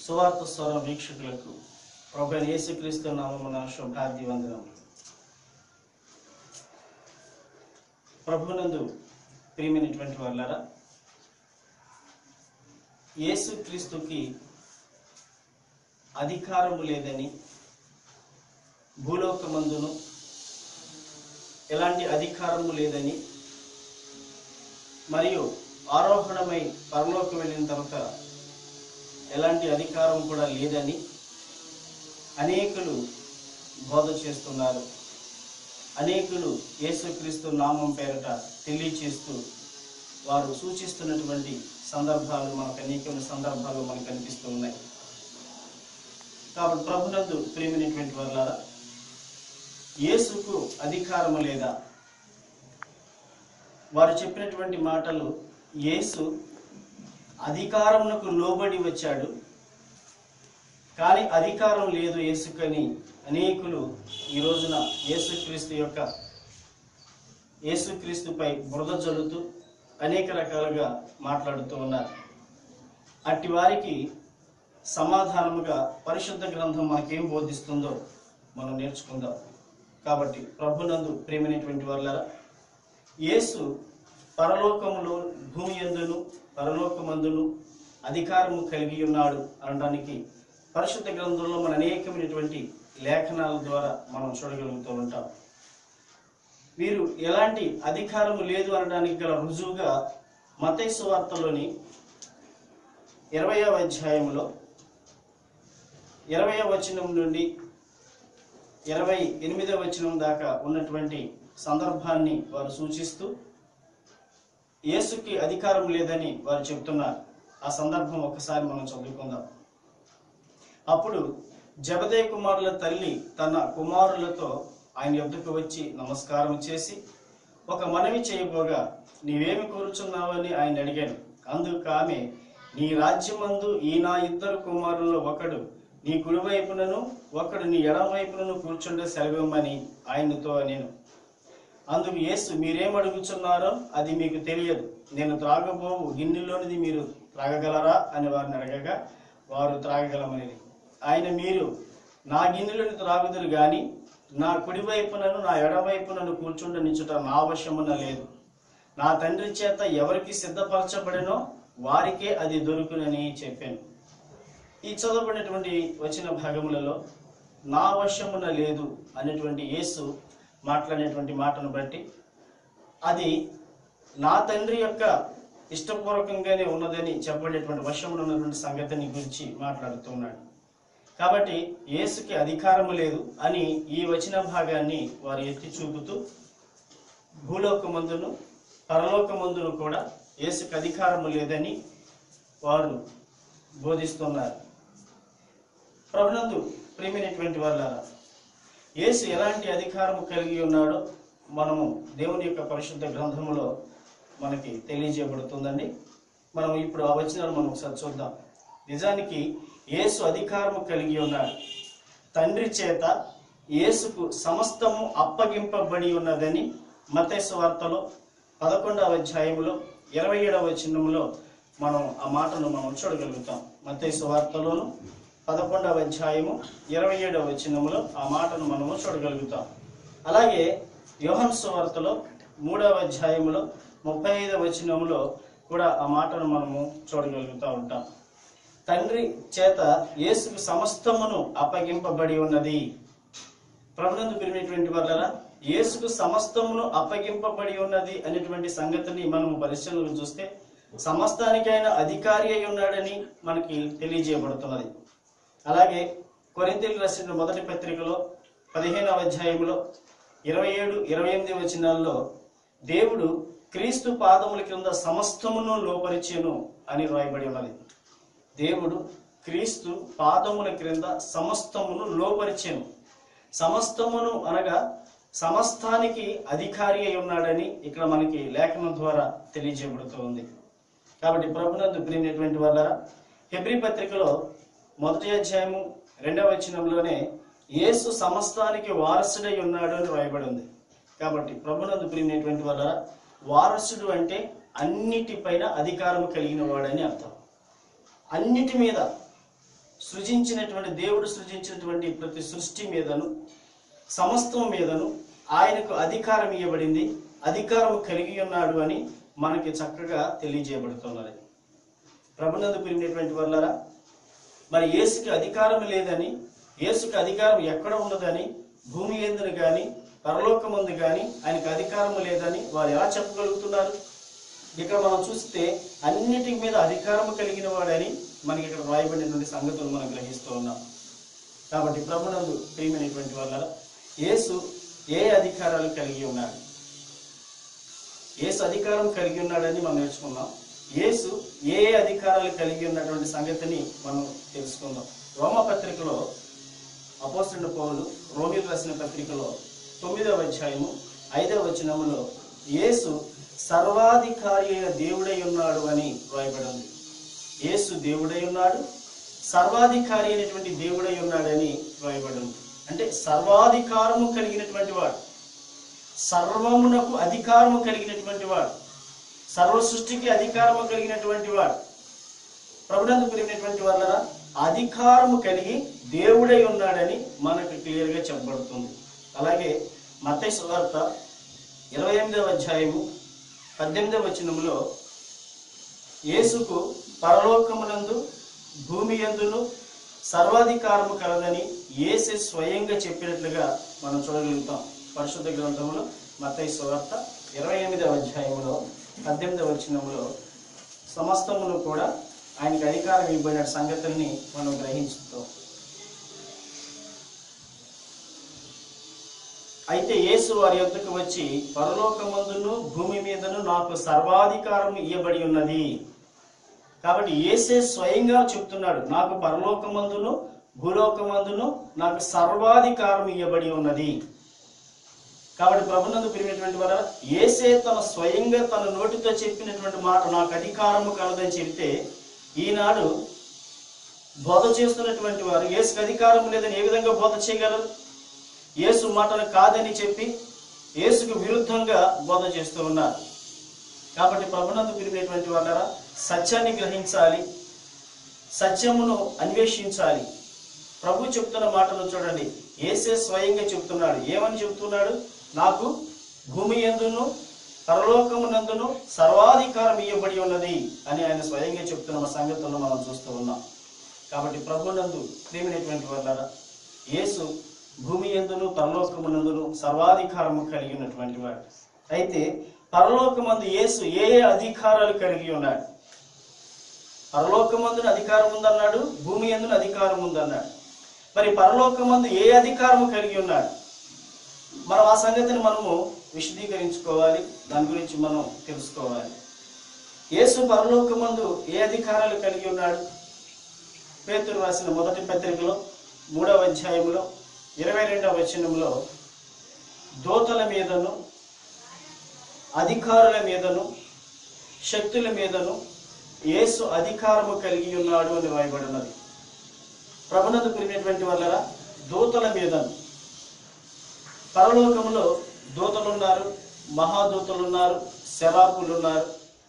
సువార్త స్వరం వీక్షకులకు ప్రభు అయిన యేసుక్రీస్తు నామమున శుభాది వందనములు ప్రభునందు ప్రియమైనటువంటి వాళ్ళారా యేసుక్రీస్తుకి అధికారము లేదని భూలోకమందును ఎలాంటి అధికారము లేదని మరియు ఆరోహణమై పరలోకం వెళ్ళిన తర్వాత ఎలాంటి అధికారం కూడా లేదని అనేకులు బోధ చేస్తున్నారు అనేకులు యేసుక్రీస్తు నామం పేరట తెలియచేస్తూ వారు సూచిస్తున్నటువంటి సందర్భాలు మనకు అనేక సందర్భాలు మనకు కనిపిస్తూ ఉన్నాయి కాబట్టి ప్రభునందు ప్రేమైనటువంటి వాళ్ళారా యేసుకు అధికారము లేదా వారు చెప్పినటువంటి మాటలు యేసు అధికారమునకు లోబడి వచ్చాడు కానీ అధికారం లేదు యేసుకని అనేకులు ఈ రోజున యేసుక్రీస్తు యొక్క యేసుక్రీస్తుపై బురద జల్లుతూ అనేక రకాలుగా మాట్లాడుతూ ఉన్నారు అట్టి వారికి సమాధానముగా పరిశుద్ధ గ్రంథం మనకేం బోధిస్తుందో మనం నేర్చుకుందాం కాబట్టి ప్రభునందు ప్రేమైనటువంటి వాళ్ళరా యేసు పరలోకములో భూమి ఎందును పరలోకమందును అధికారము కలిగి ఉన్నాడు అనడానికి పరిశుద్ధ గ్రంథంలో మన అనేకమైనటువంటి లేఖనాల ద్వారా మనం చూడగలుగుతూ ఉంటాం వీరు ఎలాంటి అధికారము లేదు అనడానికి గల రుజువుగా మతైసు వార్తలోని ఇరవయవ అధ్యాయంలో ఇరవయవ వచనం నుండి ఇరవై ఎనిమిదవ వచనం దాకా ఉన్నటువంటి సందర్భాన్ని వారు సూచిస్తూ యేసుకి అధికారం లేదని వారు చెప్తున్నారు ఆ సందర్భం ఒకసారి మనం చదువుకుందాం అప్పుడు జబదే కుమారుల తల్లి తన కుమారులతో ఆయన యొద్దకు వచ్చి నమస్కారం చేసి ఒక మనవి చేయబోగా నీవేమి కోరుచున్నావని ఆయన అడిగాను అందుకు ఆమె నీ రాజ్యమందు ఈ నా ఇద్దరు కుమారుల్లో ఒకడు నీ కుడివైపునను ఒకడు నీ ఎడమవైపునను కూర్చుండే సెలవిమ్మని ఆయనతో నేను అందుకు యేసు మీరేం అడుగుచున్నారో అది మీకు తెలియదు నేను త్రాగబోవు గిన్నెలోనిది మీరు త్రాగగలరా అని వారిని అడగగా వారు త్రాగగలమని ఆయన మీరు నా గిన్నెలోని త్రాగుదురు గాని నా కుడివైపునను నా ఎడవైపునను కూర్చుండనిచ్చుట నా వశమున లేదు నా తండ్రి చేత ఎవరికి సిద్ధపరచబడినో వారికే అది దొరుకునని చెప్పాను ఈ చదవబడినటువంటి వచ్చిన భాగములలో నా వశమున లేదు అనేటువంటి యేసు మాట్లాడినటువంటి మాటను బట్టి అది నా తండ్రి యొక్క ఇష్టపూర్వకంగానే ఉన్నదని చెప్పబడేటువంటి వశమున ఉన్నటువంటి సంగతిని గురించి మాట్లాడుతున్నాడు కాబట్టి యేసుకి అధికారము లేదు అని ఈ వచన భాగాన్ని వారు ఎత్తి చూపుతూ భూలోకమందును పరలోకమందును కూడా యేసుకి అధికారము లేదని వారు బోధిస్తున్నారు ప్రభునందు ప్రేమైనటువంటి వాళ్ళ యేసు ఎలాంటి అధికారం కలిగి ఉన్నాడో మనము దేవుని యొక్క పరిశుద్ధ గ్రంథములో మనకి తెలియజేయబడుతుందండి మనం ఇప్పుడు ఆ వచనాలు మనం ఒకసారి చూద్దాం నిజానికి యేసు అధికారము కలిగి ఉన్నాడు తండ్రి చేత యేసుకు సమస్తము అప్పగింపబడి ఉన్నదని మతేసు వార్తలో పదకొండవ అధ్యాయములో ఇరవై ఏడవ వచనంలో మనం ఆ మాటను మనం చూడగలుగుతాం మతేసు వార్తలోను పదకొండవ అధ్యాయము ఇరవై ఏడవ వచనములో ఆ మాటను మనము చూడగలుగుతాం అలాగే యోహన్ సువార్తలో మూడవ అధ్యాయములో ముప్పై ఐదవ వచనములో కూడా ఆ మాటను మనము చూడగలుగుతూ ఉంటాం తండ్రి చేత యేసుకు సమస్తమును అప్పగింపబడి ఉన్నది ప్రభునందు పెరిగినటువంటి వాళ్ళ యేసుకు సమస్తమును అప్పగింపబడి ఉన్నది అనేటువంటి సంగతిని మనము పరిశీలన చూస్తే సమస్తానికైన అధికారి అయి ఉన్నాడని మనకి తెలియజేయబడుతున్నది అలాగే కొరింతలు రాసిన మొదటి పత్రికలో పదిహేనవ అధ్యాయంలో ఇరవై ఏడు ఇరవై ఎనిమిది వచనాల్లో దేవుడు క్రీస్తు పాదముల క్రింద సమస్తమును లోపరిచేను అని రాయబడి ఉన్నది దేవుడు క్రీస్తు పాదముల క్రింద సమస్తమును లోపరిచెను సమస్తమును అనగా సమస్తానికి అధికారి అయి ఉన్నాడని ఇక్కడ మనకి లేఖనం ద్వారా తెలియజేయబడుతూ ఉంది కాబట్టి ప్రభునందు ప్రియమైనటువంటి వాళ్ళ హెబ్రి పత్రికలో మొదటి అధ్యాయము రెండవ వచనంలోనే యేసు సమస్తానికి వారసుడై ఉన్నాడు అని రాయబడి ఉంది కాబట్టి ప్రభునందు ప్రియమైనటువంటి వాళ్ళ వారసుడు అంటే అన్నిటిపైన అధికారం కలిగిన వాడని అర్థం అన్నిటి మీద సృజించినటువంటి దేవుడు సృజించినటువంటి ప్రతి సృష్టి మీదను సమస్తం మీదను ఆయనకు అధికారం ఇవ్వబడింది అధికారం కలిగి ఉన్నాడు అని మనకి చక్కగా తెలియజేయబడుతున్నది ప్రభునందు పిలిగినటువంటి వల్లరా మరి యేసుకి అధికారం లేదని యేసుకి అధికారం ఎక్కడ ఉన్నదని భూమి ఎందును కానీ పరలోకమందు కానీ ఆయనకు అధికారం లేదని వారు ఎలా చెప్పగలుగుతున్నారు ఇక్కడ మనం చూస్తే అన్నిటి మీద అధికారం కలిగిన వాడని మనకి ఇక్కడ రాయబడినటువంటి సంగతులు మనం గ్రహిస్తూ ఉన్నాం కాబట్టి ప్రభునందు ప్రియమైనటువంటి వల్ల యేసు ఏ అధికారాలు కలిగి ఉన్నాడు యేసు అధికారం కలిగి ఉన్నాడని మనం నేర్చుకున్నాం యేసు ఏ ఏ అధికారాలు కలిగి ఉన్నటువంటి సంగతిని మనం తెలుసుకుందాం రోమ పత్రికలో అపోస్తున్న పౌలు రోమిల్ రాసిన పత్రికలో తొమ్మిదవ అధ్యాయము ఐదవ వచనములో యేసు సర్వాధికారి అయిన దేవుడై ఉన్నాడు అని రాయబడి ఉంది యేసు దేవుడై ఉన్నాడు సర్వాధికారి అయినటువంటి దేవుడై ఉన్నాడని రాయబడి ఉంది అంటే సర్వాధికారము కలిగినటువంటి వాడు సర్వమునకు అధికారము కలిగినటువంటి వాడు సర్వ సృష్టికి అధికారము కలిగినటువంటి వాడు ప్రభునందు పెరిగినటువంటి వాళ్ళ అధికారము కలిగి దేవుడై ఉన్నాడని మనకు క్లియర్గా చెప్పబడుతుంది అలాగే మత్తయి సువార్త ఇరవై ఎనిమిదవ అధ్యాయము పద్దెనిమిదవ వచనములో యేసుకు పరలోకమునందు భూమి యందును సర్వాధికారము కలదని యేసే స్వయంగా చెప్పినట్లుగా మనం చూడగలుగుతాం పరిశుద్ధ గ్రంథంలో మత్తయి సువార్త ఇరవై ఎనిమిదవ అధ్యాయంలో పద్దెనిమిదవ వచనములో సమస్తమును కూడా ఆయనకి అధికారం ఇవ్వబడిన సంగతుల్ని మనం గ్రహించుతాం అయితే యేసు వారి యొద్దకు వచ్చి పరలోకమందును భూమి మీదను నాకు సర్వాధికారం ఇవ్వబడి ఉన్నది కాబట్టి యేసే స్వయంగా చెప్తున్నాడు నాకు పరలోకమందును భూలోకమందును నాకు సర్వాధికారం ఇవ్వబడి ఉన్నది కాబట్టి ప్రభునందు పెరిగినటువంటి వారు ఏసే తన స్వయంగా తన నోటితో చెప్పినటువంటి మాట నాకు అధికారము కలదని చెబితే ఈనాడు బోధ చేస్తున్నటువంటి వారు ఏసుకు అధికారం లేదని ఏ విధంగా బోధ చేయగలరు యేసు మాటలు కాదని చెప్పి యేసుకు విరుద్ధంగా బోధ చేస్తూ ఉన్నారు కాబట్టి ప్రభునందు పిలిపినటువంటి వాళ్ళరా సత్యాన్ని గ్రహించాలి సత్యమును అన్వేషించాలి ప్రభు చెప్తున్న మాటలు చూడండి ఏసే స్వయంగా చెప్తున్నాడు ఏమని చెప్తున్నాడు నాకు భూమి ఎందును పరలోకమునందును సర్వాధికారం ఇవ్వబడి ఉన్నది అని ఆయన స్వయంగా చెప్తున్న సంగతులను మనం చూస్తూ ఉన్నాం కాబట్టి ప్రభునందు ప్రేమినటువంటి వాళ్ళారా యేసు భూమి ఎందును పరలోకమునందును సర్వాధికారము కలిగి ఉన్నటువంటి వాడు అయితే పరలోకమందు యేసు ఏ ఏ అధికారాలు కలిగి ఉన్నాడు పరలోకమందున అధికారం ఉందన్నాడు భూమి ఎందున అధికారం ఉందన్నాడు మరి పరలోకమందు ఏ అధికారము కలిగి ఉన్నాడు మనం ఆ సంగతిని మనము విశదీకరించుకోవాలి దాని గురించి మనం తెలుసుకోవాలి యేసు పరలోకమందు ఏ అధికారాలు కలిగి ఉన్నాడు పేతురు రాసిన మొదటి పత్రికలో మూడవ అధ్యాయంలో ఇరవై రెండవ వచనంలో దోతల మీదను అధికారుల మీదను శక్తుల మీదను యేసు అధికారము కలిగి ఉన్నాడు అని రాయబడి ఉన్నది ప్రభునందు పెరిగినటువంటి వల్ల దూతల మీదను పరలోకంలో దూతలు ఉన్నారు మహాదూతలు ఉన్నారు శరాపులు ఉన్నారు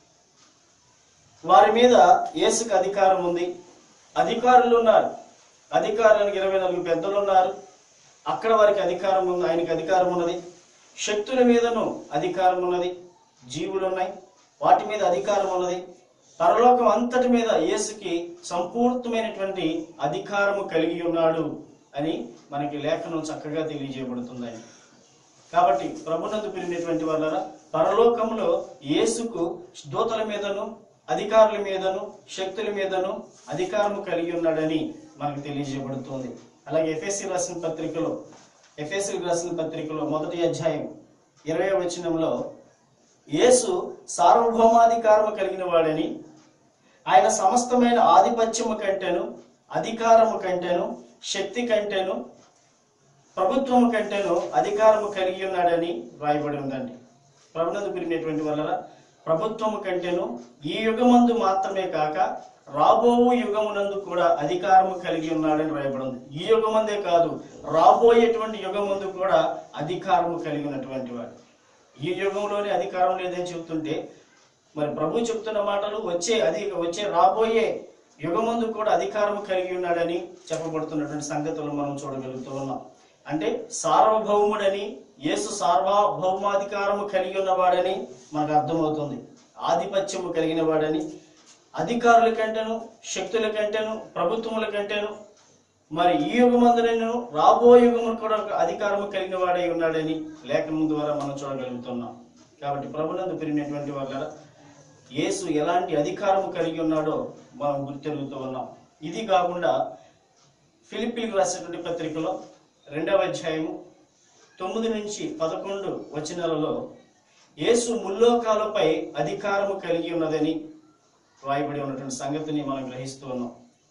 వారి మీద యేసుకు అధికారం ఉంది అధికారులు ఉన్నారు అధికారులకు ఇరవై నాలుగు పెద్దలు ఉన్నారు అక్కడ వారికి అధికారం ఉంది ఆయనకి అధికారం ఉన్నది శక్తుల మీదను అధికారం ఉన్నది జీవులు ఉన్నాయి వాటి మీద అధికారం ఉన్నది పరలోకం అంతటి మీద యేసుకి సంపూర్ణమైనటువంటి అధికారము కలిగి ఉన్నాడు అని మనకి లేఖనం చక్కగా తెలియజేయబడుతుంది కాబట్టి ప్రభునందు పెరిగినటువంటి వాళ్ళ పరలోకంలో యేసుకు దూతల మీదను అధికారుల మీదను శక్తుల మీదను అధికారము కలిగి ఉన్నాడని మనకు తెలియజేయబడుతుంది అలాగే ఎఫ్ఎస్సి రాసిన పత్రికలో ఎఫ్ఎస్సి రాసిన పత్రికలో మొదటి అధ్యాయం ఇరవై వచనంలో యేసు సార్వభౌమాధికారము కలిగిన వాడని ఆయన సమస్తమైన ఆధిపత్యము కంటేను అధికారము కంటేను శక్తి కంటేను ప్రభుత్వము కంటేను అధికారము కలిగి ఉన్నాడని రాయబడి ఉందండి ప్రభునందు పెరిగినటువంటి వల్ల ప్రభుత్వము కంటేను ఈ యుగమందు మాత్రమే కాక రాబోవు యుగమునందు కూడా అధికారము కలిగి ఉన్నాడని రాయబడి ఉంది ఈ యుగమందే కాదు రాబోయేటువంటి యుగమందు కూడా అధికారము కలిగి ఉన్నటువంటి వాడు ఈ యుగంలోనే అధికారం లేదని చెబుతుంటే మరి ప్రభు చెప్తున్న మాటలు వచ్చే అది వచ్చే రాబోయే యుగమందు కూడా అధికారం కలిగి ఉన్నాడని చెప్పబడుతున్నటువంటి సంగతులు మనం చూడగలుగుతూ ఉన్నాం అంటే సార్వభౌముడని యేసు సార్వభౌమాధికారము కలిగి ఉన్నవాడని మనకు అర్థమవుతుంది ఆధిపత్యము కలిగిన వాడని అధికారుల కంటేను శక్తుల కంటేను ప్రభుత్వముల కంటేను మరి ఈ యుగమందునను రాబో యుగము కూడా ఒక అధికారము కలిగిన వాడై ఉన్నాడని లేఖనం ద్వారా మనం చూడగలుగుతున్నాం కాబట్టి ప్రభునందు పెరిగినటువంటి వాళ్ళ యేసు ఎలాంటి అధికారము కలిగి ఉన్నాడో మనం గుర్తెరుగుతూ ఉన్నాం ఇది కాకుండా ఫిలిపిలకు రాసినటువంటి పత్రికలో రెండవ అధ్యాయము తొమ్మిది నుంచి పదకొండు వచనాలలో యేసు ముల్లోకాలపై అధికారము కలిగి ఉన్నదని రాయబడి ఉన్నటువంటి సంగతిని మనం గ్రహిస్తూ ఉన్నాం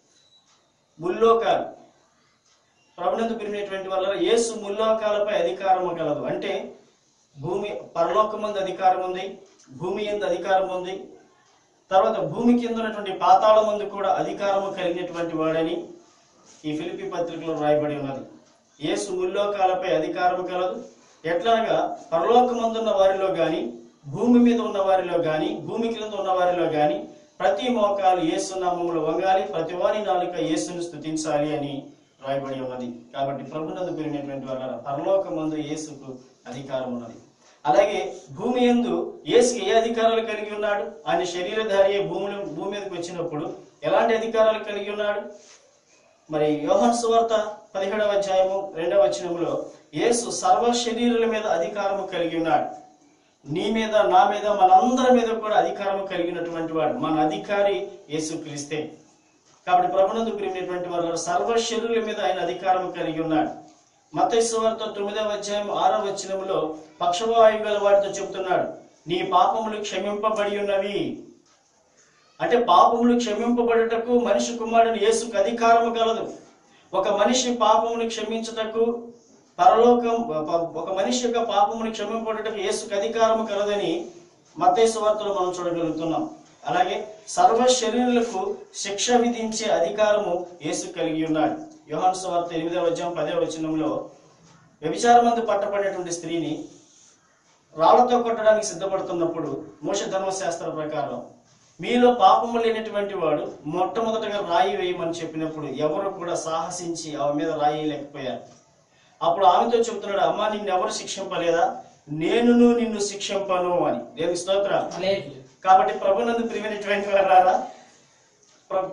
ముల్లోకాలు ప్రభునందు పెరిగినటువంటి వల్ల యేసు ముల్లోకాలపై అధికారము కలదు అంటే భూమి పరలోకమందు అధికారం ఉంది భూమి ఎందు అధికారం ఉంది తర్వాత భూమి కింద ఉన్నటువంటి పాతాళ ముందు కూడా అధికారము కలిగినటువంటి వాడని ఈ ఫిలిపి పత్రికలో రాయబడి ఉన్నది యేసు ముల్లోకాలపై అధికారము కలదు ఎట్లనగా పరలోకమందున్న వారిలో గాని భూమి మీద ఉన్న వారిలో గాని భూమి క్రింద ఉన్న వారిలో గాని ప్రతి మోకాలు యేసు నామములో వంగాలి ప్రతి వారి నాలుక యేసును స్తుతించాలి అని రాయబడి ఉన్నది కాబట్టి ప్రభునందు పెరిగినటువంటి వాళ్ళ పరలోకమందు యేసుకు అధికారం ఉన్నది అలాగే భూమి ఎందు యేసుకి ఏ అధికారాలు కలిగి ఉన్నాడు ఆయన శరీరధారి భూమిలో భూమి మీదకి వచ్చినప్పుడు ఎలాంటి అధికారాలు కలిగి ఉన్నాడు మరి యోహన్ సువార్త పదిహేడవ అధ్యాయము రెండవ వచనములో యేసు సర్వ శరీరుల మీద అధికారము కలిగి ఉన్నాడు నీ మీద నా మీద మనందరి మీద కూడా అధికారము కలిగినటువంటి వాడు మన అధికారి యేసు క్రీస్తే కాబట్టి ప్రభునందు ప్రియమైనటువంటి వారు సర్వ శరీరుల మీద ఆయన అధికారం కలిగి ఉన్నాడు మతైసు వార్త తొమ్మిదవ అధ్యాయం ఆరవ వచనములో పక్షవాయు గల వారితో చెబుతున్నాడు నీ పాపములు క్షమింపబడి ఉన్నవి అంటే పాపములు క్షమింపబడుటకు మనిషి కుమారుని యేసుకు అధికారము కలదు ఒక మనిషి పాపమును క్షమించుటకు పరలోకం ఒక మనిషి యొక్క పాపమును క్షమింపబడుటకు యేసుకు అధికారము కలదని మత్తయి వార్తలో మనం చూడగలుగుతున్నాం అలాగే సర్వ శరీరులకు శిక్ష విధించే అధికారము యేసు కలిగి ఉన్నాడు యోహాను సువార్త ఎనిమిదవ అధ్యాయం పదవ వచనంలో వ్యభిచారమందు పట్టబడినటువంటి స్త్రీని రాళ్లతో కొట్టడానికి సిద్ధపడుతున్నప్పుడు మోష ధర్మశాస్త్ర ప్రకారం మీలో పాపము లేనటువంటి వాడు మొట్టమొదటగా రాయి వేయమని చెప్పినప్పుడు ఎవరు కూడా సాహసించి ఆమె మీద రాయి వేయలేకపోయారు అప్పుడు ఆమెతో చెబుతున్నాడు అమ్మా నిన్ను ఎవరు శిక్షింపలేదా నేనును నిన్ను శిక్షింపను అని దేవుని స్తోత్రం కాబట్టి ప్రభునందు ప్రియమైనటువంటి వారారా ప్ర-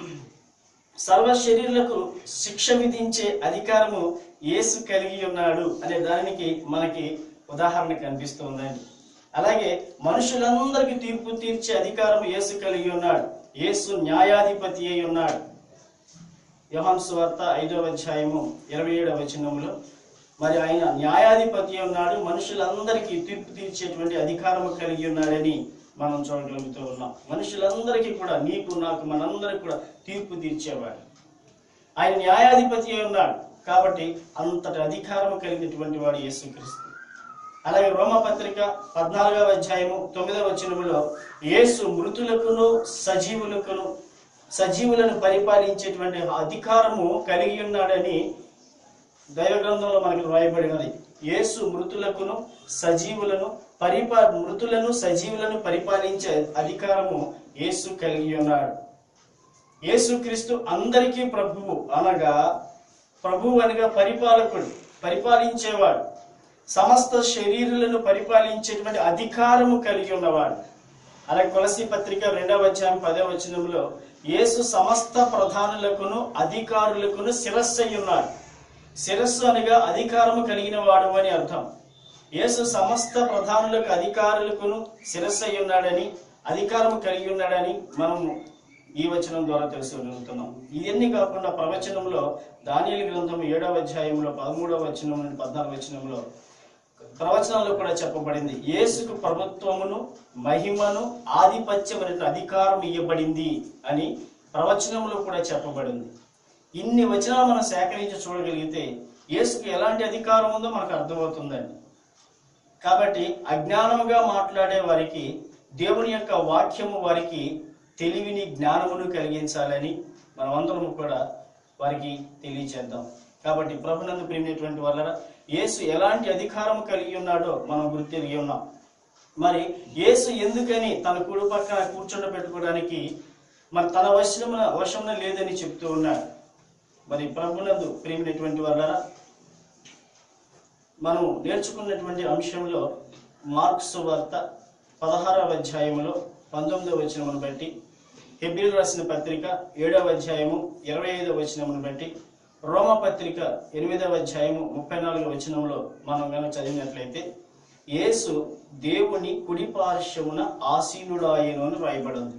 సర్వ శరీరులకు శిక్ష విధించే అధికారము యేసు కలిగి ఉన్నాడు అనే దానికి మనకి ఉదాహరణ కనిపిస్తుందండి అలాగే మనుషులందరికీ తీర్పు తీర్చే అధికారం యేసు కలిగి ఉన్నాడు యేసు న్యాయాధిపతి అయి ఉన్నాడు యోహాను సువార్త ఐదవ అధ్యాయము ఇరవై ఏడవ వచనంలో మరి ఆయన న్యాయాధిపతి అయి ఉన్నాడు మనుషులందరికీ తీర్పు తీర్చేటువంటి అధికారము కలిగి ఉన్నాడని మనం చూడగలుగుతూ ఉన్నాం మనుషులందరికీ కూడా నీకు నాకు మనందరికి కూడా తీర్పు తీర్చేవాడు ఆయన న్యాయాధిపతి అయి ఉన్నాడు కాబట్టి అంతటి అధికారం కలిగినటువంటి వాడు యేసుక్రీస్తు అలాగే రోమపత్రిక పద్నాలుగవ అధ్యాయము తొమ్మిదవ వచనములో యేసు మృతులకును సజీవులకును సజీవులను పరిపాలించేటువంటి అధికారము కలిగి ఉన్నాడని దైవ గ్రంథంలో మనకు రాయబడినది యేసు మృతులకును సజీవులను పరిపా మృతులను సజీవులను పరిపాలించే అధికారము యేసు కలిగి ఉన్నాడు యేసుక్రీస్తు అందరికీ ప్రభువు అనగా ప్రభువు అనగా పరిపాలకుడు పరిపాలించేవాడు సమస్త శరీరులను పరిపాలించేటువంటి అధికారము కలిగి ఉన్నవాడు అలాగే కొలసి పత్రిక రెండవ అధ్యాయం పదవ వచనంలో యేసు సమస్త ప్రధానులకును అధికారులకును శిరస్సు అయి ఉన్నాడు శిరస్సు అనగా అధికారము కలిగిన వాడు అని అర్థం యేసు సమస్త ప్రధానులకు అధికారులకును శిరస్సు అయి ఉన్నాడని అధికారము కలిగి ఉన్నాడని మనము ఈ వచనం ద్వారా తెలుసుకోగలుగుతున్నాం ఇవన్నీ కాకుండా ప్రవచనంలో దానియలు గ్రంథం ఏడవ అధ్యాయంలో పదమూడవ వచనం నుండి పద్నాలుగు వచనంలో ప్రవచనంలో కూడా చెప్పబడింది యేసుకు ప్రభుత్వమును మహిమను ఆధిపత్యం అనే అధికారం ఇవ్వబడింది అని ప్రవచనంలో కూడా చెప్పబడింది ఇన్ని వచనాలు మనం సేకరించి చూడగలిగితే యేసుకు ఎలాంటి అధికారం ఉందో మనకు అర్థమవుతుందండి కాబట్టి అజ్ఞానముగా మాట్లాడే వారికి దేవుని యొక్క వాక్యము వారికి తెలివిని జ్ఞానమును కలిగించాలని మనమందరం కూడా వారికి తెలియచేద్దాం కాబట్టి ప్రభునందు ప్రేమినటువంటి వల్ల యేసు ఎలాంటి అధికారం కలిగి ఉన్నాడో మనం గుర్తిరిగి ఉన్నాం మరి యేసు ఎందుకని తన కుడి పక్కన కూర్చుండబెట్టుకోవడానికి మరి తన వశమున వశమున లేదని చెప్తూ ఉన్నాడు మరి ప్రభునందు ప్రేమినటువంటి వాళ్ళ మనం నేర్చుకున్నటువంటి అంశంలో మార్క్స్ వార్త పదహారవ అధ్యాయములో పంతొమ్మిదవ వచనమును బట్టి హెబ్రిల్ రాసిన పత్రిక ఏడవ అధ్యాయము ఇరవై ఐదవ వచనమును బట్టి రోమ పత్రిక ఎనిమిదవ అధ్యాయము ముప్పై నాలుగవ వచనంలో మనం కనుక చదివినట్లయితే యేసు దేవుని కుడి పార్శ్వమున ఆసీనుడాయను అని రాయబడింది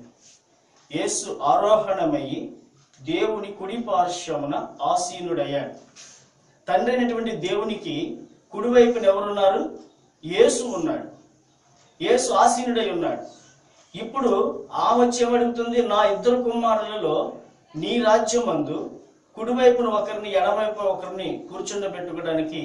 యేసు ఆరోహణమయ్యి దేవుని కుడి పార్శ్వమున ఆసీనుడయ్యాడు తండ్రి అయినటువంటి దేవునికి కుడివైపున ఎవరున్నారు యేసు ఉన్నాడు యేసు ఆసీనుడై ఉన్నాడు ఇప్పుడు ఆమె వచ్చేమడుగుతుంది నా ఇద్దరు కుమారులలో నీ రాజ్యమందు కుడివైపున ఒకరిని ఎడమవైపు ఒకరిని కూర్చుండబెట్టుకోవడానికి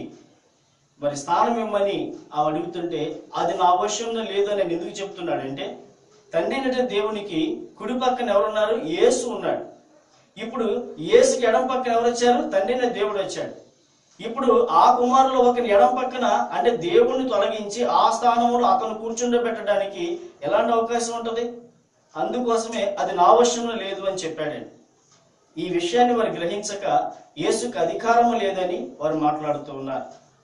మరి స్థానం ఇమ్మని ఆమె అడుగుతుంటే అది నా అవశ్యంలో లేదని నేను ఎందుకు చెప్తున్నాడంటే తండ్రి అయినటువంటి దేవునికి కుడి పక్కన ఎవరున్నారు యేసు ఉన్నాడు ఇప్పుడు యేసుకి ఎడం పక్కన ఎవరు వచ్చారు తండ్రి అయిన దేవుడు వచ్చాడు ఇప్పుడు ఆ కుమారులు ఒకరి ఎడం పక్కన అంటే దేవుణ్ణి తొలగించి ఆ స్థానంలో అతను కూర్చుండబెట్టడానికి ఎలాంటి అవకాశం ఉంటుంది అందుకోసమే అది నా వశంలో లేదు అని చెప్పాడండి ఈ విషయాన్ని వారు గ్రహించక యేసుకు అధికారము లేదని వారు మాట్లాడుతూ ఉన్నారు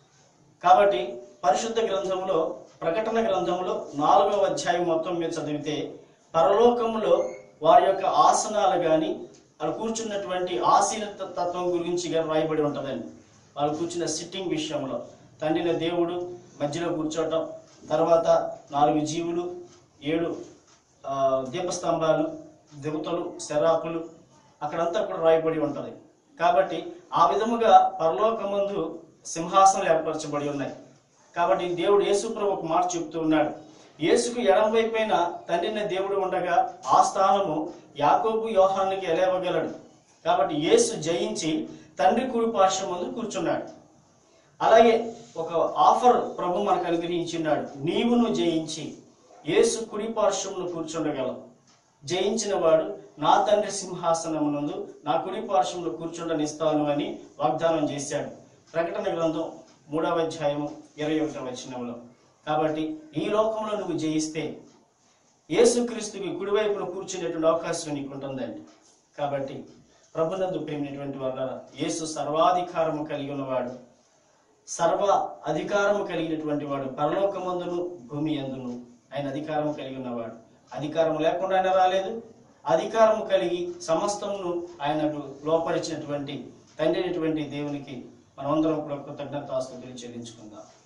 కాబట్టి పరిశుద్ధ గ్రంథంలో ప్రకటన గ్రంథంలో నాలుగవ అధ్యాయం మొత్తం మీద చదివితే పరలోకంలో వారి యొక్క ఆసనాలు కానీ వాళ్ళు కూర్చున్నటువంటి ఆసీన తత్వం గురించి కానీ రాయబడి ఉంటుందండి వాళ్ళు కూర్చున్న సిట్టింగ్ విషయంలో తండ్రిన దేవుడు మధ్యలో కూర్చోవటం తర్వాత నాలుగు జీవులు ఏడు ఆ, దీపస్తంభాలు దేవతలు శరాపులు అక్కడంతా కూడా రాయబడి ఉంటది కాబట్టి ఆ విధముగా పరలోకమందు సింహాసనాలు ఏర్పరచబడి ఉన్నాయి కాబట్టి దేవుడు యేసు ప్రభు ఒక మాట చెప్తూ ఉన్నాడు యేసుకు ఎడం వైపైన తండ్రిన దేవుడు ఉండగా ఆ స్థానము యాకోబు యోహానికి ఎలేవగలడు కాబట్టి యేసు జయించి తండ్రి కుడి పార్శ్వం ముందు కూర్చున్నాడు అలాగే ఒక ఆఫర్ ప్రభు మనకు అనుగ్రహించున్నాడు నీవును జయించి యేసు కుడి పార్శ్వమును కూర్చుండగలవు జయించిన వాడు నా తండ్రి సింహాసనమునందు నా కుడి పార్శ్వంలో కూర్చుండనిస్తాను అని వాగ్దానం చేశాడు ప్రకటన గ్రంథం మూడవ అధ్యాయము ఇరవై ఒకటవ వచనంలో కాబట్టి ఈ లోకంలో నువ్వు జయిస్తే యేసుక్రీస్తుకి కుడివైపున కూర్చునేటువంటి అవకాశం నీకు ఉంటుందండి కాబట్టి ప్రభునందు ప్రేమినటువంటి వాళ్ళ యేసు సర్వాధికారము కలిగి ఉన్నవాడు సర్వ అధికారము కలిగినటువంటి వాడు పరలోకమందును భూమి అందును ఆయన అధికారము కలిగి ఉన్నవాడు అధికారం లేకుండా ఆయన రాలేదు అధికారము కలిగి సమస్తమును ఆయనకు లోపరిచినటువంటి తండ్రి అయినటువంటి దేవునికి మనమందరం కూడా కృతజ్ఞతాస్తుతులు చెల్లించుకుందాం